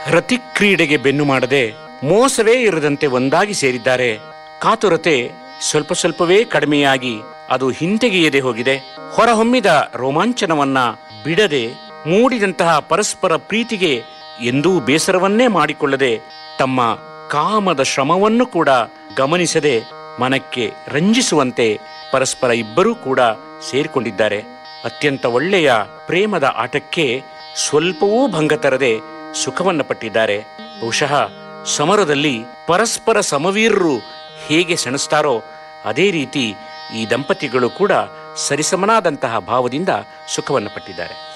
ರತಿಕ್ರೀಡೆಗೆ ಬೆನ್ನು ಮಾಡದೆ ಮೋಸವೇ ಇರದಂತೆ ಒಂದಾಗಿ ಸೇರಿದ್ದಾರೆ ಕಾತುರತೆ ಸ್ವಲ್ಪ ಸ್ವಲ್ಪವೇ ಕಡಿಮೆಯಾಗಿ ಅದು ಹಿಂತೆಗೆಯದೆ ಹೋಗಿದೆ ಹೊರಹೊಮ್ಮಿದ ರೋಮಾಂಚನವನ್ನ ಬಿಡದೆ ಮೂಡಿದಂತಹ ಪರಸ್ಪರ ಪ್ರೀತಿಗೆ ಎಂದೂ ಬೇಸರವನ್ನೇ ಮಾಡಿಕೊಳ್ಳದೆ ತಮ್ಮ ಕಾಮದ ಶ್ರಮವನ್ನು ಕೂಡ ಗಮನಿಸದೆ ಮನಕ್ಕೆ ರಂಜಿಸುವಂತೆ ಪರಸ್ಪರ ಇಬ್ಬರೂ ಕೂಡ ಸೇರಿಕೊಂಡಿದ್ದಾರೆ ಅತ್ಯಂತ ಒಳ್ಳೆಯ ಪ್ರೇಮದ ಆಟಕ್ಕೆ ಸ್ವಲ್ಪವೂ ಭಂಗ ತರದೆ ಸುಖವನ್ನ ಪಟ್ಟಿದ್ದಾರೆ ಬಹುಶಃ ಸಮರದಲ್ಲಿ ಪರಸ್ಪರ ಸಮವೀರರು ಹೇಗೆ ಸೆಣಸ್ತಾರೋ ಅದೇ ರೀತಿ ಈ ದಂಪತಿಗಳು ಕೂಡ ಸರಿಸಮನಾದಂತಹ ಭಾವದಿಂದ ಸುಖವನ್ನು ಪಟ್ಟಿದ್ದಾರೆ